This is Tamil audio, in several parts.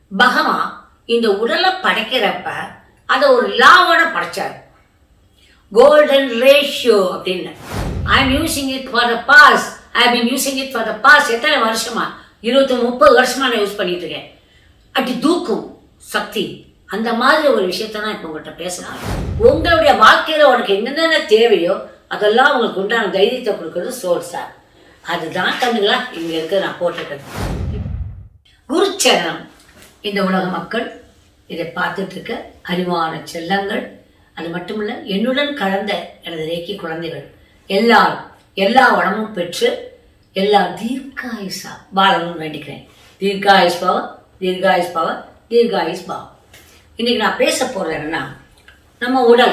பகவான் இந்த உடலை படைக்கிறப்ப அதை ஒரு லாவோட படைச்சார் கோல்டன் ரேஷியோ அப்படின்னு I am using it for the past I been using it for the past எத்தனை வருஷமா இருபத்தி முப்பது வருஷமா நான் யூஸ் பண்ணிட்டு இருக்கேன் அப்படி தூக்கும் சக்தி அந்த மாதிரி ஒரு விஷயத்த நான் இப்போ உங்கள்கிட்ட பேசுகிறேன் உங்களுடைய வாழ்க்கையில் உனக்கு என்னென்ன தேவையோ அதெல்லாம் உங்களுக்கு உண்டான தைரியத்தை கொடுக்கறது சோர்ஸா அதுதான் கண்ணுங்களா இங்கே இருக்க நான் போட்டிருக்கேன் குருச்சரணம் இந்த உலக மக்கள் இதை பார்த்துட்டு இருக்க அறிவான செல்லங்கள் அது மட்டுமல்ல என்னுடன் கலந்த எனது ரேக்கி குழந்தைகள் எல்லாரும் எல்லா வளமும் பெற்று எல்லா தீர்க்காயுசா வாழணும்னு வேண்டிக்கிறேன் தீர்க்காயுஸ் பவ தீர்காயுஸ் பவ தீர்காயுஸ் பாவம் இன்னைக்கு நான் பேச போறது என்னன்னா நம்ம உடல்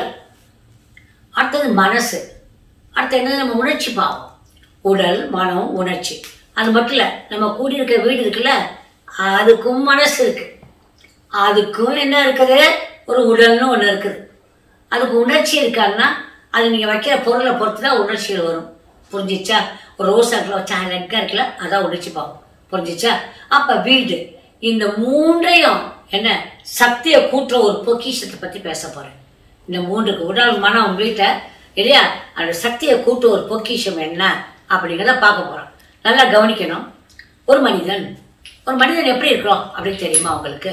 அடுத்தது மனசு அடுத்து என்னது நம்ம உணர்ச்சி பாவம் உடல் மனம் உணர்ச்சி அது மட்டும் இல்லை நம்ம கூடியிருக்க வீடு இருக்குல்ல அதுக்கும் மனசு இருக்கு அதுக்கும் என்ன இருக்குது ஒரு உடல்னு ஒன்று இருக்குது அதுக்கு உணர்ச்சி இருக்கான்னா அது நீங்கள் வைக்கிற பொருளை பொறுத்து தான் உணர்ச்சிகள் வரும் புரிஞ்சிச்சா ஒரு ரோஸ் ஆக்கில் வச்சா லெக்கா இருக்குல்ல அதான் உணர்ச்சி பாவம் புரிஞ்சிச்சா அப்போ வீடு இந்த மூன்றையும் என்ன சக்தியை கூட்டுற ஒரு பொக்கிஷத்தை பற்றி பேச போகிறேன் இந்த மூன்றுக்கு உடல் மனம் வீட்டை இல்லையா அந்த சக்தியை கூட்டு ஒரு பொக்கிஷம் என்ன அப்படிங்கிறத பார்க்க போகிறோம் நல்லா கவனிக்கணும் ஒரு மனிதன் ஒரு மனிதன் எப்படி இருக்கிறோம் அப்படின்னு தெரியுமா உங்களுக்கு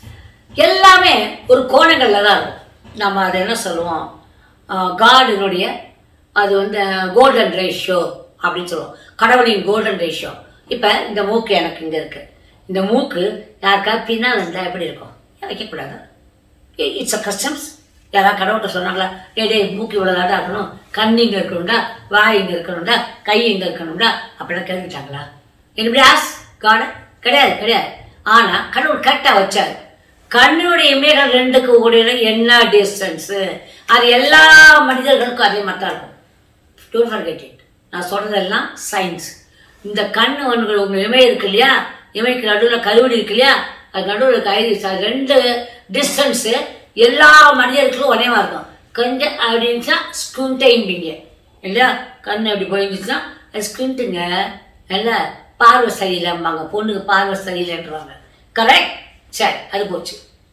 எல்லாமே ஒரு கோணங்களில் தான் இருக்கும் நம்ம அதை என்ன சொல்லுவோம் காடினுடைய அது வந்து கோல்டன் ரேஷியோ அப்படின்னு சொல்லுவோம் கடவுளின் கோல்டன் ரேஷியோ இப்போ இந்த மூக்கு எனக்கு இங்கே இருக்கு இந்த மூக்கு யாருக்காவது பின்னால் இருந்தால் எப்படி இருக்கும் ஏன் வைக்கக்கூடாது இட்ஸ் அ கஸ்டம்ஸ் யாராவது கடவுள்கிட்ட சொன்னாங்களா டே டே மூக்கு இவ்வளோ தான் இருக்கணும் கண் இங்கே இருக்கணும்டா வாய் இங்கே இருக்கணும்டா கை இங்கே இருக்கணும்டா அப்படிலாம் கேட்டுட்டாங்களா என்னபடி ஆஸ் காட கிடையாது கிடையாது ஆனால் கடவுள் கரெக்டாக வச்சார் கண்ணுடைய இமைகள் ரெண்டுக்கு ஓடின என்ன டிஸ்டன்ஸு அது எல்லா மனிதர்களுக்கும் அதே மாதிரி தான் இருக்கும் டோன்ட் ஃபர்கெட் இட் நான் சொல்கிறதெல்லாம் சயின்ஸ் இந்த கண் உங்கள் உங்கள் இமை இருக்கு இல்லையா இமைக்கு நடுவில் கருவடி இருக்கு இல்லையா அது நடுவில் இருக்க ஐரிஸ் அது ரெண்டு டிஸ்டன்ஸு எல்லா மனிதர்களுக்கும் ஒரே மாதிரி இருக்கும் கொஞ்சம் அப்படின்ச்சா ஸ்குண்டைம்பிங்க இல்லையா கண் அப்படி போயிருந்துச்சுன்னா அது ஸ்குண்ட்டுங்க இல்லை பார்வை சரியில்லைம்பாங்க பொண்ணுக்கு பார்வை சரியில்லைன்றவாங்க கரெக்ட் சரி அது போச்சு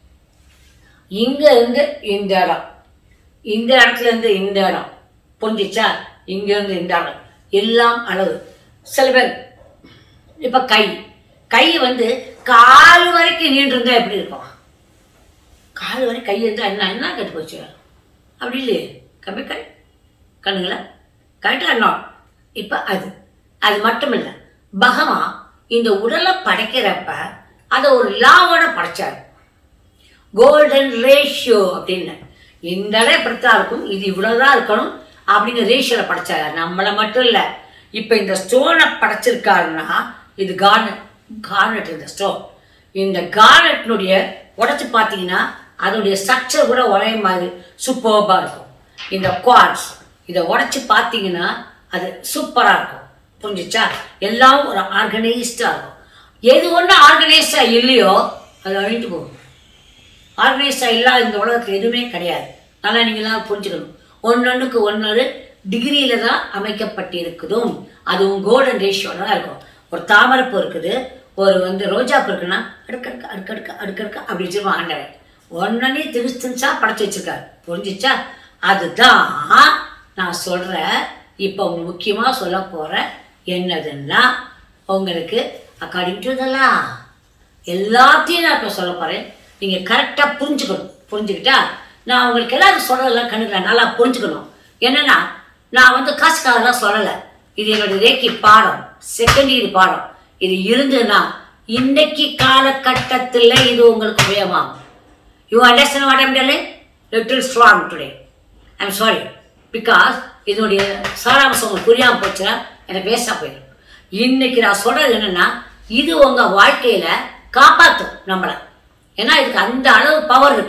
இங்க இருந்து இந்த இடம் இந்த இடத்துல இருந்து இந்த இடம் புரிஞ்சிச்சா இங்க இருந்து இந்த இடம் எல்லாம் அளவு சில பேர் இப்ப கை கை வந்து கால் வரைக்கும் நீண்டு இருந்தா எப்படி இருக்கும் கால் வரை கை இருந்தா என்ன என்ன கெட்டு போச்சு அப்படி இல்லையே கம்மி கை கண்ணுங்களா கரெக்டா நாட் இப்ப அது அது மட்டும் இல்லை பகவான் இந்த உடலை படைக்கிறப்ப அதை ஒரு லாவோட படைச்சார் கோல்டன் ரேஷியோ அப்படின்னு இந்த இடம் இப்படித்தான் இருக்கும் இது இவ்வளவுதான் இருக்கணும் அப்படிங்கிற ரேஷியோல படைச்சாரு நம்மளை மட்டும் இல்லை இப்போ இந்த ஸ்டோனை படைச்சிருக்காருன்னா இது கார்னட் கார்னட் இந்த ஸ்டோன் இந்த கார்னட்னுடைய உடச்சி பார்த்தீங்கன்னா அதனுடைய ஸ்ட்ரக்சர் கூட ஒரே மாதிரி சூப்பர்பாக இருக்கும் இந்த குவார்ட்ஸ் இதை உடச்சி பார்த்தீங்கன்னா அது சூப்பராக இருக்கும் புரிஞ்சிச்சா எல்லாம் ஒரு ஆர்கனைஸ்டாக இருக்கும் எது ஒன்று ஆர்கனைஸ்டாக இல்லையோ அது அழிஞ்சு போகும் ஆர்கனைஸ்டாக இல்லாத இந்த உலகத்தில் எதுவுமே கிடையாது நல்லா நீங்களாம் புரிஞ்சுக்கணும் ஒன்னொன்றுக்கு ஒன்னொரு டிகிரியில தான் அமைக்கப்பட்டிருக்குதும் அதுவும் கோல்டன் ரேஷியோட தான் இருக்கும் ஒரு தாமரைப்பூ இருக்குது ஒரு வந்து ரோஜாப்பூ இருக்குன்னா அடுக்கடுக்க அடுக்கடுக்க அடுக்கடுக்க அப்படி வச்சிருவான் ஆண்டவன் ஒன்னொன்னே திணிச்சு திணிச்சா படைச்சு வச்சிருக்காரு புரிஞ்சிச்சா அதுதான் நான் சொல்கிறேன் இப்போ உங்களுக்கு முக்கியமாக சொல்ல போகிறேன் என்னதுன்னா உங்களுக்கு அக்கார்டிங் டு இதெல்லாம் எல்லாத்தையும் நான் இப்போ சொல்ல போகிறேன் நீங்கள் கரெக்டாக புரிஞ்சுக்கணும் புரிஞ்சுக்கிட்டா நான் உங்களுக்கு எல்லாரும் சொல்கிறதெல்லாம் கண்டுக்கிறேன் நல்லா புரிஞ்சுக்கணும் என்னன்னா நான் வந்து காசுக்காகலாம் சொல்லலை இது என்னோட ரேக்கி பாடம் செகண்ட் இயர் பாடம் இது இருந்ததுன்னா இன்னைக்கு காலகட்டத்தில் இது உங்களுக்கு உபயோகமாகும் you understand what I'm telling little strong today I'm sorry because இதனுடைய சாராம்சம் உங்களுக்கு புரியாமல் போச்சுன்னா எனக்கு வேஸ்டாக போயிடும் இன்னைக்கு நான் சொல்கிறது என்னென்னா இது உங்கள் வாழ்க்கையில் காப்பாற்றும் நம்மளை ஏன்னா இதுக்கு அந்த அளவு பவர் இருக்கு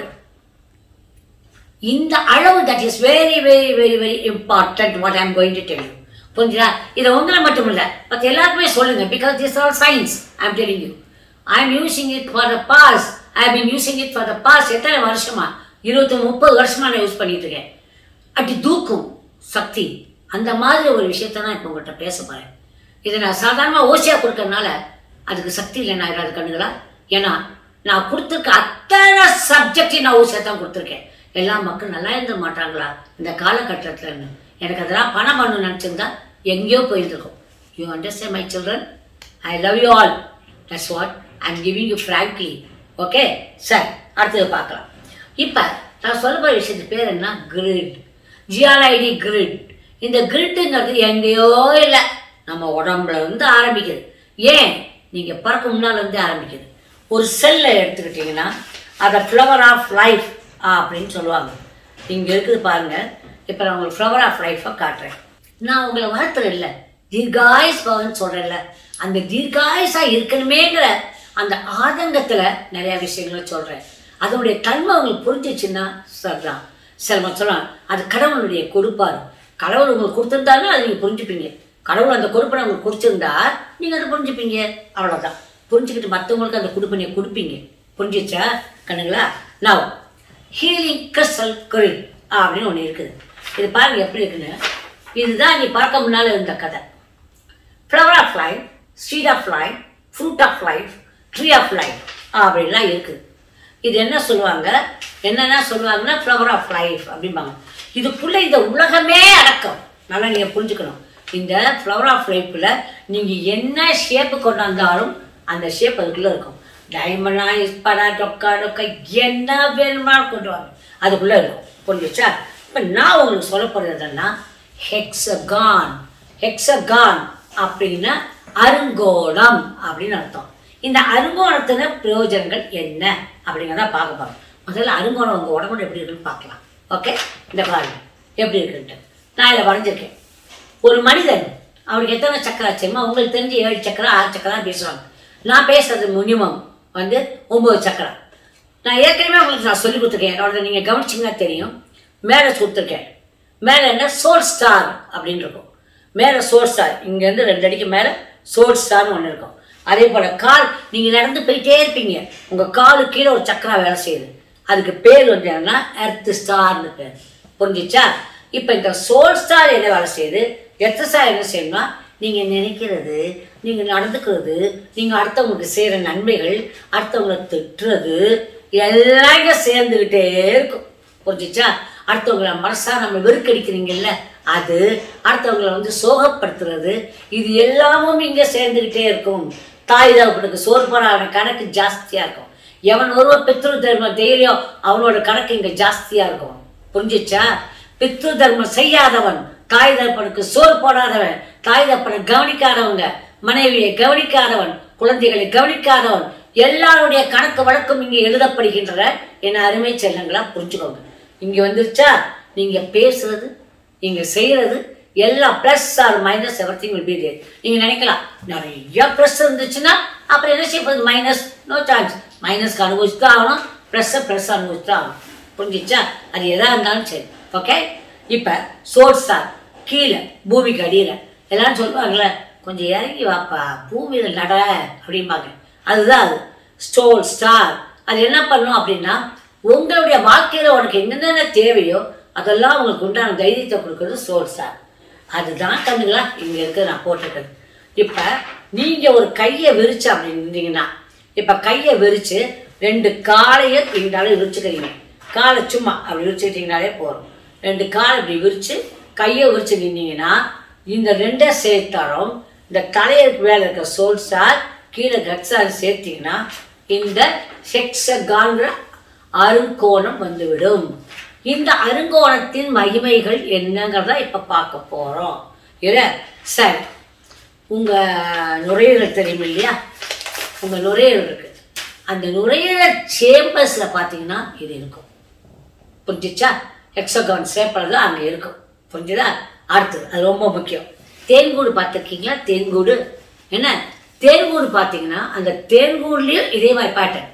இந்த அளவு that is very very very very important what I'm going to tell you புரிஞ்சுதா இதை உங்களை மட்டும் இல்லை மற்ற எல்லாருக்குமே சொல்லுங்க because this all science I am telling you I am using it for the past I been using it for the past எத்தனை வருஷமா இருபத்தி முப்பது வருஷமா நான் யூஸ் பண்ணிட்டு இருக்கேன் அப்படி தூக்கும் சக்தி அந்த மாதிரி ஒரு விஷயத்த நான் இப்போ உங்கள்கிட்ட பேச போகிறேன் இதை நான் சாதாரணமாக ஓசியாக கொடுக்கறதுனால அதுக்கு சக்தி இல்லை நான் இல்லாத கண்ணுங்களா ஏன்னா நான் கொடுத்துருக்க அத்தனை சப்ஜெக்டையும் நான் ஒரு சேர்த்தான் கொடுத்துருக்கேன் எல்லா மக்கள் நல்லா இருந்த மாட்டாங்களா இந்த காலகட்டத்தில்னு எனக்கு அதெல்லாம் பணம் பண்ணணும்னு நினச்சிருந்தா எங்கேயோ போயிருந்துருக்கும் you understand my children I love you all that's what I am giving you frankly okay சரி அடுத்தது பார்க்கலாம் இப்போ நான் சொல்ல போகிற விஷயத்து பேர் என்ன கிரிட் ஜிஆர்ஐடி கிரிட் இந்த கிரிட்டுங்கிறது எங்கேயோ இல்லை நம்ம உடம்புல இருந்து ஆரம்பிக்குது ஏன் நீங்கள் பிறக்க முன்னால் இருந்து ஆரம்பிக்குது ஒரு செல்லை எடுத்துக்கிட்டிங்கன்னா அதை ஃப்ளவர் ஆஃப் லைஃப் அப்படின்னு சொல்லுவாங்க இங்கே இருக்குது பாருங்க இப்போ நான் உங்களுக்கு ஃப்ளவர் ஆஃப் லைஃப்பை காட்டுறேன் நான் உங்களை வளர்த்துற இல்லை தீர்காயுஸ் பவன் சொல்கிறேன்ல அந்த தீர்காயுஸாக இருக்கணுமேங்கிற அந்த ஆதங்கத்தில் நிறைய விஷயங்களை சொல்கிறேன் அதனுடைய தன்மை உங்களுக்கு புரிஞ்சிச்சுன்னா சரிதான் சில சொல்லலாம் அது கடவுளுடைய கொடுப்பாரு கடவுள் உங்களுக்கு கொடுத்துருந்தாலும் அதை நீங்கள் புரிஞ்சுப்பீங்க கடவுள் அந்த கொடுப்பனை உங்களுக்கு கொடுத்துருந்தா நீங்கள் அதை புரிஞ்சுப்பீங்க அவ்வளோதான் புரிஞ்சுக்கிட்டு மற்றவங்களுக்கு அந்த கொடுப்பனையை கொடுப்பீங்க புரிஞ்சிச்சா கண்ணுங்களா நான் ஹீலிங் கிறிஸ்டல் குறில் அப்படின்னு ஒன்று இருக்குது இது பாருங்க எப்படி இருக்குன்னு இதுதான் நீ பார்க்க முன்னால் இருந்த கதை flower of life street of life fruit of life tree of life அப்படின்லாம் இருக்குது இது என்ன சொல்லுவாங்க என்னென்ன சொல்லுவாங்கன்னா ஃப்ளவர் ஆஃப் லைஃப் அப்படிம்பாங்க இதுக்குள்ளே இந்த உலகமே அடக்கம் நல்லா நீங்கள் புரிஞ்சுக்கணும் இந்த ஃப்ளவர் ஆஃப் லைஃப்பில் நீங்கள் என்ன ஷேப்பு கொண்டாந்தாலும் அந்த ஷேப் அதுக்குள்ளே இருக்கும் டைமண்டா இஸ்படா டொக்கா டொக்கா என்ன வேணுமா கொண்டு வாங்க அதுக்குள்ளே இருக்கும் புரிஞ்சுச்சா இப்போ நான் உங்களுக்கு சொல்ல போகிறதுன்னா ஹெக்ஸகான் ஹெக்ஸகான் அப்படின்னா அருங்கோணம் அப்படின்னு அர்த்தம் இந்த அருங்கோணத்தின பிரயோஜனங்கள் என்ன அப்படிங்கிறத பார்க்க போகிறோம் முதல்ல அருங்கோணம் உங்கள் உடம்புல எப்படி இருக்குன்னு பார்க்கலாம் ஓகே இந்த பாருங்க எப்படி இருக்குன்ட்டு நான் இதை வரைஞ்சிருக்கேன் ஒரு மனிதன் அவருக்கு எத்தனை சக்கரம் ஆச்சுமா உங்களுக்கு தெரிஞ்சு ஏழு சக்கரம் ஆறு சக்கரம் பேசுவாங்க நான் பேசுறது மினிமம் வந்து ஒம்பது சக்கரம் நான் ஏற்கனவே உங்களுக்கு நான் சொல்லி கொடுத்துருக்கேன் என்னோட நீங்கள் கவனிச்சிங்கன்னா தெரியும் மேலே கொடுத்துருக்கேன் மேலே என்ன சோல் ஸ்டார் அப்படின்னு இருக்கும் மேலே சோல் ஸ்டார் இங்கேருந்து ரெண்டு அடிக்கு மேலே சோல் ஸ்டார்னு ஒன்று இருக்கும் அதே போல் கால் நீங்கள் நடந்து போயிட்டே இருப்பீங்க உங்கள் காலு கீழே ஒரு சக்கரம் வேலை செய்யுது அதுக்கு பேர் வந்து என்னன்னா எர்த் ஸ்டார்னு பேர் புரிஞ்சிச்சா இப்போ இந்த சோல் ஸ்டார் என்ன வேலை செய்யுது எர்த் ஸ்டார் என்ன செய்யணும்னா நீங்கள் நினைக்கிறது நீங்கள் நடந்துக்கிறது நீங்கள் அடுத்தவங்களுக்கு செய்கிற நன்மைகள் அடுத்தவங்களை திட்டுறது எல்லாம் இங்கே சேர்ந்துக்கிட்டே இருக்கும் புரிஞ்சிச்சா அடுத்தவங்களை மனசா நம்ம வெறுக்கடிக்கிறீங்கல்ல அது அடுத்தவங்களை வந்து சோகப்படுத்துறது இது எல்லாமும் இங்கே சேர்ந்துக்கிட்டே இருக்கும் தாய் தகப்பனுக்கு சோறு போடாத கணக்கு ஜாஸ்தியாக இருக்கும் எவன் ஒருவன் பித்ரு தர்மம் தைரியம் அவனோட கணக்கு இங்கே ஜாஸ்தியாக இருக்கும் புரிஞ்சிச்சா பித்ரு தர்மம் செய்யாதவன் தாய் தகப்பனுக்கு சோறு போடாதவன் தாய் தகப்பனை கவனிக்காதவங்க மனைவியை கவனிக்காதவன் குழந்தைகளை கவனிக்காதவன் எல்லாருடைய கணக்கு வழக்கம் இங்கே எழுதப்படுகின்றன என அருமை செல்லங்களா புரிஞ்சுக்கோங்க இங்கே வந்துருச்சா நீங்கள் பேசுறது நீங்கள் செய்கிறது எல்லாம் plus or minus everything will be there நீங்கள் நினைக்கலாம் நிறைய ப்ளஸ் இருந்துச்சுன்னா அப்புறம் என்ன செய்ய மைனஸ் நோ சான்ஸ் மைனஸ்க்கு அனுபவிச்சு தான் ஆகணும் ப்ளஸ்ஸை ப்ளஸ் அனுபவிச்சு தான் ஆகணும் புரிஞ்சிச்சா அது எதாக இருந்தாலும் சரி ஓகே இப்போ சோர்ஸ் ஸ்டார் கீழே பூமிக்கு அடியில் எல்லாரும் சொல்லுவாங்களே கொஞ்சம் இறங்கி வாப்பா பூமியில் நட அப்படிம்பாங்க அதுதான் அது ஸ்டோல் ஸ்டார் அது என்ன பண்ணும் அப்படின்னா உங்களுடைய வாழ்க்கையில் உனக்கு என்னென்ன தேவையோ அதெல்லாம் உங்களுக்கு உண்டான தைரியத்தை கொடுக்குறது சோல் ஸ்டார் அதுதான் கண்ணுங்களா இங்கே இருக்குது நான் போட்டிருக்கிறது இப்போ நீங்கள் ஒரு கையை விரிச்சு அப்படி இருந்தீங்கன்னா இப்போ கையை விரிச்சு ரெண்டு காலையும் இருந்தாலும் விரிச்சுக்கிறீங்க காலை சும்மா அப்படி விரிச்சுக்கிட்டீங்கனாலே போதும் ரெண்டு காலை இப்படி விரிச்சு கையை விரிச்சு நின்னீங்கன்னா இந்த ரெண்டை சேர்த்தாலும் இந்த தலையருக்கு மேலே இருக்கிற சோல் ஸ்டார் கீழே கட்ஸார் சேர்த்தீங்கன்னா இந்த செக்ஸகான்ற அருங்கோணம் வந்துவிடும் இந்த அருங்கோணத்தின் மகிமைகள் என்னங்கிறத இப்போ பார்க்க போகிறோம் இல்லை சரி உங்கள் நுரையீரல் தெரியும் இல்லையா உங்கள் நுரையீரல் இருக்குது அந்த நுரையீரல் சேம்பர்ஸில் பார்த்தீங்கன்னா இது இருக்கும் புரிஞ்சிச்சா ஹெக்ஸகான் சேப்பர் தான் அங்கே இருக்கும் புரிஞ்சுதா அடுத்தது அது ரொம்ப முக்கியம் தேன்கூடு பார்த்துருக்கீங்களா தேன்கூடு என்ன தேன்கூடு பார்த்தீங்கன்னா அந்த தேன்கூடுலேயும் இதே மாதிரி பேட்டர்ன்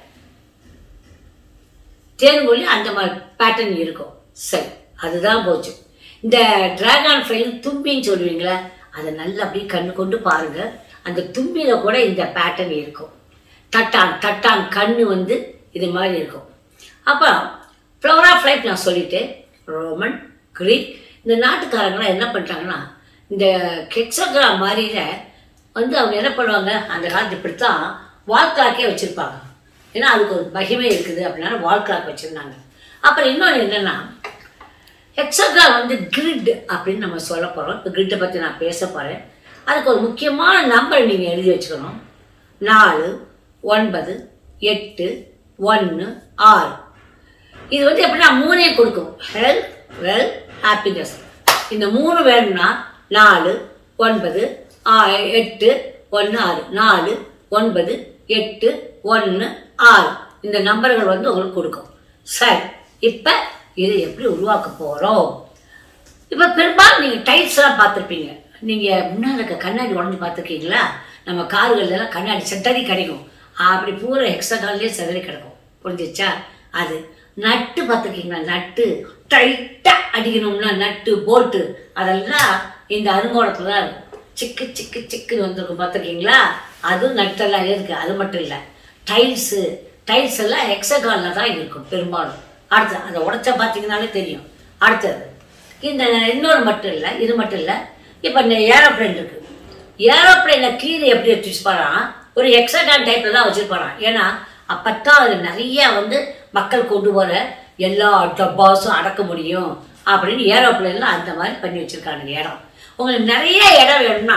தேன்கூட்லேயும் அந்த மாதிரி பேட்டர்ன் இருக்கும் சரி அதுதான் போச்சு இந்த டிராகன் ஃப்ளைன் தும்பின்னு சொல்லுவீங்களா அதை நல்லா அப்படியே கண்ணு கொண்டு பாருங்க அந்த தும்பியில கூட இந்த பேட்டர்ன் இருக்கும் தட்டான் தட்டான் கண்ணு வந்து இது மாதிரி இருக்கும் அப்போ ஃப்ளவர் ஆஃப் லைஃப் நான் சொல்லிட்டேன் ரோமன் கிரீக் இந்த நாட்டுக்காரங்களாம் என்ன பண்ணிட்டாங்கன்னா இந்த கெக்ஸோகிரா மாதிரில வந்து அவங்க என்ன பண்ணுவாங்க அந்த காலத்து இப்படித்தான் வால்காக்கே வச்சுருப்பாங்க ஏன்னா அதுக்கு ஒரு மகிமை இருக்குது அப்படின்னா வால் கிளாக் வச்சுருந்தாங்க அப்புறம் இன்னொன்று என்னென்னா ஹெக்ஸாகான் வந்து கிரிட் அப்படின்னு நம்ம சொல்ல போகிறோம் இப்போ கிரிட்டை பற்றி நான் பேச போகிறேன் அதுக்கு ஒரு முக்கியமான நம்பர் நீங்கள் எழுதி வச்சுக்கணும் நாலு ஒன்பது எட்டு ஒன்று ஆறு இது வந்து எப்படின்னா மூணே கொடுக்கும் ஹெல்த் வெல்த் ஹாப்பினஸ் இந்த மூணு வேணும்னா நாலு ஒன்பது ஆ- எட்டு ஒன்று ஆறு நாலு ஒன்பது எட்டு ஒன்று ஆறு இந்த நம்பர்கள் வந்து உங்களுக்கு கொடுக்கும் சரி இப்போ இதை எப்படி உருவாக்க போகிறோம் இப்போ பெரும்பாலும் நீங்கள் டைல்ஸ்லாம் பார்த்துருப்பீங்க நீங்கள் முன்னாடி இருக்க கண்ணாடி உடஞ்சி பார்த்துருக்கீங்களா நம்ம கார்கள்ல எல்லாம் கண்ணாடி செட்டரி கிடைக்கும் அப்படி பூரா ஹெக்ஸாகான்லேயே செதறி கிடக்கும் புரிஞ்சிச்சா அது நட்டு பார்த்துருக்கீங்களா நட்டு டைட்டாக அடிக்கணும்னா நட்டு போல்ட்டு அதெல்லாம் இந்த அருங்கோணத்தில் தான் இருக்கும் சிக்கு சிக்கு சிக்குன்னு வந்திருக்கும் பார்த்துருக்கீங்களா அதுவும் நட்டெல்லாம் இருக்குது அது மட்டும் இல்லை டைல்ஸு டைல்ஸ் எல்லாம் ஹெக்ஸகானில் தான் இருக்கும் பெரும்பாலும் அடுத்து அதை உடச்சா பார்த்தீங்கனாலே தெரியும் அடுத்தது இந்த இன்னொரு மட்டும் இல்லை இது மட்டும் இல்லை இப்போ இந்த ஏரோப்ளேன் இருக்கு ஏரோப்ளேனில் கீழே எப்படி வச்சுருப்பாரான் ஒரு ஹெக்ஸகான் டைப்பில் தான் வச்சுருப்பாரான் ஏன்னா அப்பத்தான் அது நிறைய வந்து மக்கள் கொண்டு போகிற எல்லா டப்பாஸும் அடக்க முடியும் அப்படின்னு ஏரோப்ளேனில் அந்த மாதிரி பண்ணி வச்சுருக்காங்க இடம் உங்களுக்கு நிறைய இடம் வேணும்னா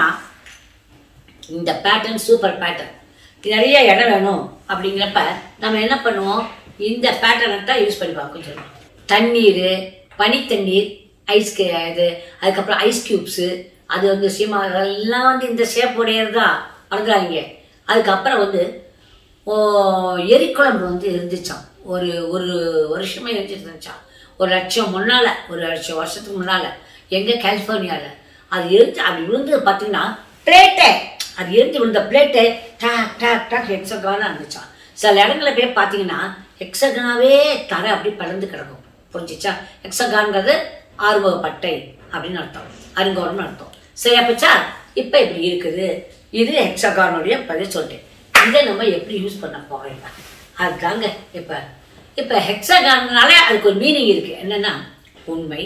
இந்த பேட்டர்ன் சூப்பர் பேட்டர்ன் நிறைய இடம் வேணும் அப்படிங்கிறப்ப நம்ம என்ன பண்ணுவோம் இந்த பேட்டர்னை தான் யூஸ் பண்ணி பார்க்க சொல்லுவோம் தண்ணீர் பனித்தண்ணீர் ஐஸ் இது அதுக்கப்புறம் ஐஸ் க்யூப்ஸு அது வந்து சீமா அதெல்லாம் வந்து இந்த ஷேப் உடையது தான் மறந்துடாதீங்க அதுக்கப்புறம் வந்து ஓ எரிக்குழம்பு வந்து இருந்துச்சாம் ஒரு ஒரு வருஷமே இருந்துட்டு இருந்துச்சாம் ஒரு லட்சம் முன்னால் ஒரு லட்சம் வருஷத்துக்கு முன்னால் எங்கே கலிஃபோர்னியாவில் அது இருந்து அப்படி விழுந்து பார்த்தீங்கன்னா பிளேட்டே அது எரிஞ்சு விழுந்த பிளேட்டே டாக் டாக் டாக் ஹெக்ஸகானாக இருந்துச்சாம் சில இடங்களில் போய் பார்த்தீங்கன்னா ஹெக்ஸகனாவே தர அப்படி பறந்து கிடக்கும் புரிஞ்சிச்சா ஹெக்ஸகான்ங்கிறது ஆறுமுகப்பட்டை அப்படின்னு அர்த்தம் அருங்கோணம்னு அர்த்தம் சரியா போச்சா இப்போ இப்படி இருக்குது இது ஹெக்ஸகானுடைய பதில் சொல்லிட்டேன் இதை நம்ம எப்படி யூஸ் பண்ண போகிறோம் அதுதாங்க இப்போ இப்போ ஹெக்ஸகான்னாலே அதுக்கு ஒரு மீனிங் இருக்குது என்னென்னா உண்மை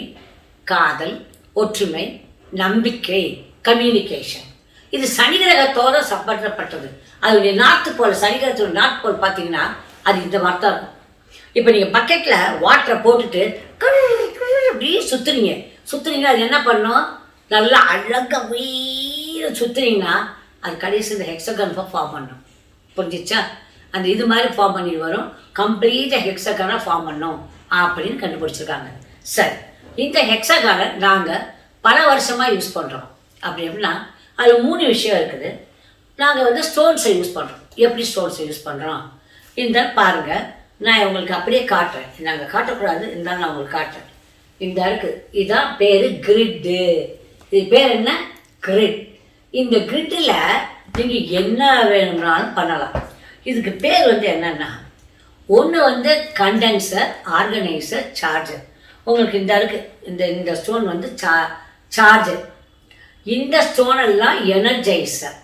காதல் ஒற்றுமை நம்பிக்கை கம்யூனிகேஷன் இது சனி கிரகத்தோட சம்பந்தப்பட்டது அதோடைய நார்த்து போல் சனி கிரகத்தோட நார்த் போல் பார்த்தீங்கன்னா அது இந்த மாதிரி தான் இருக்கும் இப்போ நீங்கள் பக்கெட்டில் வாட்டரை போட்டுட்டு கழு, கழு அப்படியே சுற்றுறீங்க சுற்றுறீங்க அது என்ன பண்ணும் நல்லா அழகாக வீர சுற்றுனீங்கன்னா அது கடைசி இந்த ஹெக்ஸகன் ஃபார்ம் பண்ணும் புரிஞ்சிச்சா அந்த இது மாதிரி ஃபார்ம் பண்ணிட்டு வரும் கம்ப்ளீட்டாக ஹெக்ஸகானாக ஃபார்ம் பண்ணும் அப்படின்னு கண்டுபிடிச்சிருக்காங்க சரி இந்த ஹெக்ஸகானை நாங்கள் பல வருஷமாக யூஸ் பண்ணுறோம் அப்படி எப்படின்னா அதில் மூணு விஷயம் இருக்குது நாங்கள் வந்து ஸ்டோன்ஸை யூஸ் பண்ணுறோம் எப்படி ஸ்டோன்ஸை யூஸ் பண்ணுறோம் இந்த பாருங்கள் நான் உங்களுக்கு அப்படியே காட்டுறேன் நாங்கள் காட்டக்கூடாது இருந்தாலும் நான் உங்களுக்கு காட்டுறேன் இந்த இருக்குது இதுதான் பேர் கிரிட்டு இது பேர் என்ன கிரிட் இந்த கிரிட்டில் நீங்கள் என்ன வேணும்னாலும் பண்ணலாம் இதுக்கு பேர் வந்து என்னன்னா ஒன்று வந்து கண்டென்சர் ஆர்கனைசர் சார்ஜர் உங்களுக்கு இந்த இருக்கு இந்த இந்த ஸ்டோன் வந்து சா சார்ஜர் இந்த ஸ்டோன் எல்லாம் எனர்ஜைசர்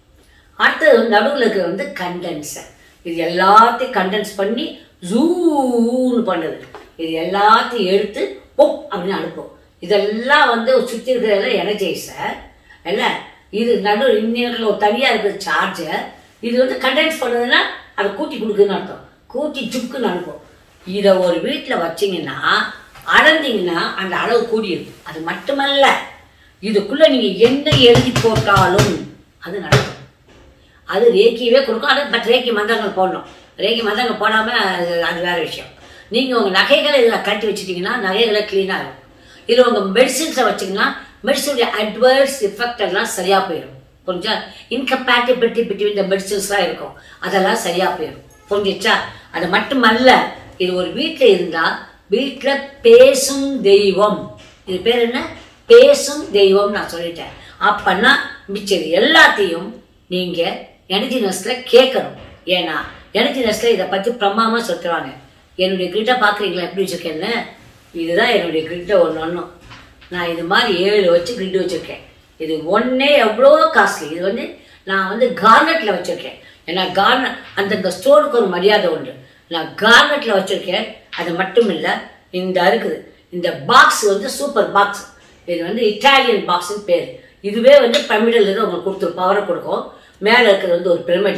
அடுத்தது நடுவில் இருக்கிறது வந்து கண்டென்சர் இது எல்லாத்தையும் கண்டென்ஸ் பண்ணி ஜூன்னு பண்ணுது இது எல்லாத்தையும் எடுத்து பொப் அப்படின்னு அனுப்பும் இதெல்லாம் வந்து சுற்றி இருக்கிறது எனர்ஜைசர் இல்லை இது நடு இன்னொரு ஒரு தனியாக இருக்கிற சார்ஜர் இது வந்து கண்டென்ஸ் பண்ணுதுன்னா அதை கூட்டி கொடுக்குதுன்னு அர்த்தம் கூட்டி சுக்குன்னு அனுப்பும் இதை ஒரு வீட்டில் வச்சிங்கன்னா அளந்தீங்கன்னா அந்த அளவு கூடியிருக்கும் அது மட்டுமல்ல இதுக்குள்ளே நீங்கள் என்ன எழுதி போட்டாலும் அது நடக்கும் அது ரேக்கியவே கொடுக்கும் அது பட் ரேக்கி மந்திரங்கள் போடணும் ரேக்கி மந்திரங்கள் போடாமல் அது அது வேறு விஷயம் நீங்கள் உங்கள் நகைகளை இதில் கட்டி வச்சிட்டிங்கன்னா நகைகளை க்ளீனாக இருக்கும் இதில் உங்கள் மெடிசின்ஸை வச்சிங்கன்னா மெடிசனுடைய அட்வர்ஸ் எஃபெக்ட் எல்லாம் சரியாக போயிடும் புரிஞ்சா இன்கம்பேட்டிபிலிட்டி பிட்வீன் த மெடிசின்ஸ்லாம் இருக்கும் அதெல்லாம் சரியாக போயிடும் புரிஞ்சிச்சா அது மட்டுமல்ல இது ஒரு வீட்டில் இருந்தால் வீட்டில் பேசும் தெய்வம் இது பேர் என்ன பேசும் தெய்வம் நான் சொல்லிட்டேன் அப்பன்னா மிச்சது எல்லாத்தையும் நீங்கள் எனர்ஜி நர்ஸில் கேட்கணும் ஏன்னா எனர்ஜி நர்ஸில் இதை பற்றி பிரமாமா சொல்லுவாங்க என்னுடைய கிரிட்டை பார்க்குறீங்களா எப்படி வச்சுருக்கேன்னு இதுதான் என்னுடைய கிரிட்டை ஒன்று ஒன்றும் நான் இது மாதிரி ஏழு வச்சு கிரிட் வச்சுருக்கேன் இது ஒன்றே எவ்வளோ காஸ்ட்லி இது வந்து நான் வந்து கார்னெட்டில் வச்சுருக்கேன் ஏன்னா கார்னட் அந்தந்த ஸ்டோனுக்கு ஒரு மரியாதை உண்டு நான் கார்னெட்டில் வச்சுருக்கேன் அது மட்டும் இல்லை இந்த இருக்குது இந்த பாக்ஸ் வந்து சூப்பர் பாக்ஸ் இது வந்து இட்டாலியன் பாக்ஸ்னு பேர் இதுவே வந்து பிரமிடில் இருந்து உங்களுக்கு கொடுத்துரு பவரை கொடுக்கும் மேலே இருக்கிறது வந்து ஒரு பிரமிடு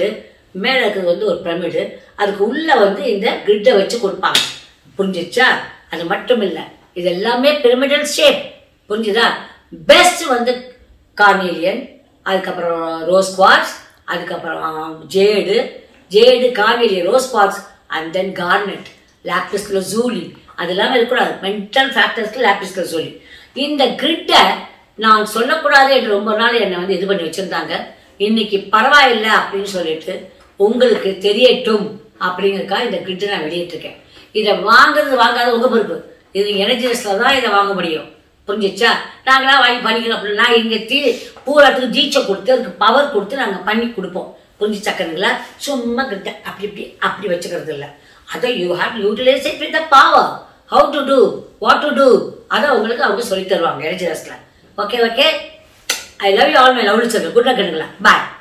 மேலே இருக்கிறது வந்து ஒரு பிரமிடு அதுக்கு உள்ளே வந்து இந்த கிரிட்டை வச்சு கொடுப்பாங்க புரிஞ்சிச்சா அது மட்டும் இல்லை இது எல்லாமே பிரமிடல் ஷேப் புரிஞ்சுதா பெஸ்ட் வந்து கார்னேலியன் அதுக்கப்புறம் ரோஸ் குவார்ட்ஸ் அதுக்கப்புறம் jade jade carnelian rose quartz and then garnet lapis lazuli அது எல்லாமே இருக்கக்கூடாது மென்டல் ஃபேக்டர்ஸ்க்கு லாப்பிஸ் லசூலி இந்த கிரிட்டை நான் சொல்லக்கூடாது என்று ரொம்ப நாள் என்னை வந்து இது பண்ணி வச்சுருந்தாங்க இன்னைக்கு பரவாயில்லை அப்படின்னு சொல்லிட்டு உங்களுக்கு தெரியட்டும் அப்படிங்கிறதுக்காக இந்த கிரிட்டை நான் வெளியிட்டிருக்கேன் இதை வாங்குறது வாங்காத உங்கள் பொறுப்பு இது எனர்ஜிஸில் தான் இதை வாங்க முடியும் புரிஞ்சிச்சா நாங்களாம் வாங்கி பண்ணிக்கிறோம் அப்படின்னா இங்கே தீ பூராத்துக்கு தீட்சை கொடுத்து அதுக்கு பவர் கொடுத்து நாங்கள் பண்ணி கொடுப்போம் புரிஞ்சுச்சாக்கணுங்களா சும்மா கிட்ட அப்படி இப்படி அப்படி வச்சுக்கிறது இல்லை அதை you have utilize it with the power how to do what to do அதை உங்களுக்கு அவங்க சொல்லி தருவாங்க எனர்ஜிஸில் okay okay I love you all my lovely சொல்லு குட் லக் பாய்